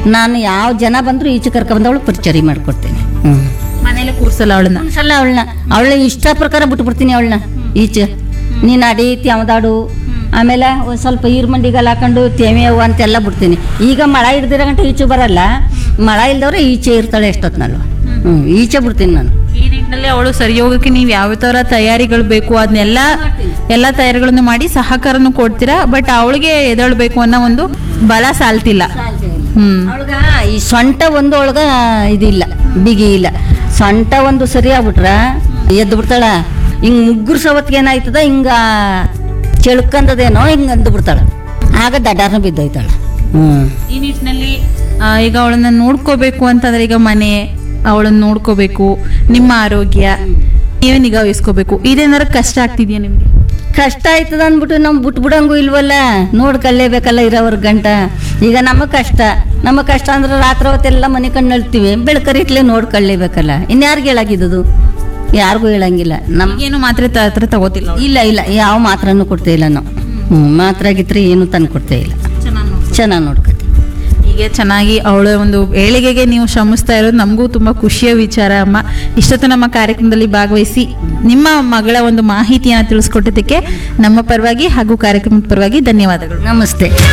ನಾನು ಯಾವ ಜನ ಬಂದ್ರು ಈಚೆ ಕರ್ಕೊಂಡ್ ಬಂದು ಅವಳು ಪರಿಚಯ ಮಾಡ್ಕೊಡ್ತೀನಿ ಹ್ಮ್ ಮನೇಲೆ ಕೂರ್ಸಲ್ಲ ಅವಳನ್ನ ಒಂದ್ಸಲ ಅವಳನ್ನ ಅವಳ ಇಷ್ಟ ಪ್ರಕಾರ ಬಿಟ್ಬಿಡ್ತೀನಿ ಅವಳನ್ನ ಈಚೆ ನೀನು ಅಡೀತಿ ಅವದಾಡು ಆಮೇಲೆ ಒಂದ್ ಸ್ವಲ್ಪ ಈರ್ಮಂಡಿಗೆಲ್ಲ ಹಾಕೊಂಡು ತೇಮೆವು ಅಂತೆಲ್ಲ ಬಿಡ್ತೀನಿ ಈಗ ಮಳೆ ಹಿಡ್ದಿರೋ ಗಂಟೆ ಈಚೆ ಬರಲ್ಲ ಮಳೆ ಇಲ್ದವ್ರೆ ಈಚೆ ಇರ್ತಾಳೆ ಎಷ್ಟೊತ್ನಲ್ವ ಹ್ಞೂ ಈಚೆ ಬಿಡ್ತೀನಿ ನಾನು ಈ ನಿಟ್ಟಿನಲ್ಲಿ ಅವಳು ಸರಿ ಹೋಗಕ್ಕೆ ನೀವು ಯಾವ ತರ ತಯಾರಿಗಳು ಬೇಕು ಅದನ್ನೆಲ್ಲ ಎಲ್ಲ ತಯಾರಿಗಳನ್ನು ಮಾಡಿ ಸಹಕಾರನು ಕೊಡ್ತೀರಾ ಬಟ್ ಅವಳಿಗೆ ಎದಳ್ಬೇಕು ಅನ್ನೋ ಒಂದು ಬಲ ಸಾಲ್ತಿಲ್ಲ ಹ್ಮ್ ಅವಳಗ ಈ ಸೊಂಟ ಒಂದು ಒಳಗ ಇದಿಲ್ಲ ಬಿಗಿ ಇಲ್ಲ ಸೊಂಟ ಒಂದು ಸರಿ ಆಗ್ಬಿಟ್ರ ಎದ್ದು ಬಿಡ್ತಾಳ ಹಿಂಗ್ ಮುಗ್ಗುರು ಸವತ್ಗೆ ಏನಾಯ್ತದ ಹಿಂಗ ಚೆಳ್ಕಂದದೇನೋ ಹಿಂಗ ಅಂದು ಬಿಡ್ತಾಳ ಆಗ ದಡ್ಡಾರ್ನ ಬಿದ್ದೋಯ್ತಾಳ ಹ್ಮ್ ಈ ನಿಟ್ಟಿನಲ್ಲಿ ಆ, ಈಗ ಅವಳನ್ನ ನೋಡ್ಕೋಬೇಕು ಅಂತಂದ್ರೆ ಈಗ ಮನೆ ಅವಳನ್ನ ನೋಡ್ಕೋಬೇಕು ನಿಮ್ಮ ಆರೋಗ್ಯ ನೀವೇ ನಿಗಾ ವಹಿಸ್ಕೋಬೇಕು ಇದೇನಾರ ಕಷ್ಟ ಆಗ್ತಿದ್ಯಾ ನಿಮ್ಗೆ ಕಷ್ಟ ಆಯ್ತದ ಅಂದ್ಬಿಟ್ಟು ನಾವು ಬಿಟ್ಬಿಡಂಗೂ ಇಲ್ವಲ್ಲ ನೋಡ್ಕೊಳ್ಳೇಬೇಕಲ್ಲ ಇರೋವ್ರ ಗಂಟ ಈಗ ನಮಗೆ ಕಷ್ಟ ನಮ್ಮ ಕಷ್ಟ ಅಂದ್ರೆ ರಾತ್ರಿ ಹೊತ್ತೆಲ್ಲ ಮನೆ ಕಣ್ಣು ಅಳ್ತೀವಿ ಬೆಳಕರಿಟ್ಲೆ ನೋಡ್ಕೊಳ್ಳೇಬೇಕಲ್ಲ ಇನ್ಯಾರಿಗೆ ಹೇಳಾಗಿದ್ದು ಯಾರಿಗೂ ಹೇಳಂಗಿಲ್ಲ ನಮ್ಮ ಏನು ಮಾತ್ರೆ ತ- ಹತ್ರ ತಗೋತಿಲ್ಲ ಅವ್ಳು. ಇಲ್ಲ ಇಲ್ಲ ಯಾವ ಮಾತ್ರನೂ ಕೊಡ್ತೇ ಇಲ್ಲ ನಾವು ಹ್ಞೂ ಮಾತ್ರ ಆಗಿದ್ರೆ ಏನು ತಂದು ಕೊಡ್ತೇ ಇಲ್ಲ ಚೆನ್ನಾಗಿ ನೋಡ್ಕೊತೀವಿ ಹೀಗೆ ಚೆನ್ನಾಗಿ ಅವಳ ಒಂದು ಏಳಿಗೆಗೆ ನೀವು ಶ್ರಮಿಸ್ತಾ ಇರೋದು ನಮಗೂ ತುಂಬಾ ಖುಷಿಯ ವಿಚಾರ ಅಮ್ಮ ಇಷ್ಟೊತ್ತು ನಮ್ಮ ಕಾರ್ಯಕ್ರಮದಲ್ಲಿ ಭಾಗವಹಿಸಿ ನಿಮ್ಮ ಮಗಳ ಒಂದು ಮಾಹಿತಿಯನ್ನು ತಿಳಿಸ್ಕೊಟ್ಟಿದ್ದಕ್ಕೆ ನಮ್ಮ ಪರವಾಗಿ ಹಾಗೂ ಕಾರ್ಯಕ್ರಮದ ಪರವಾಗಿ ಧನ್ಯವಾದಗಳು ನಮಸ್ತೆ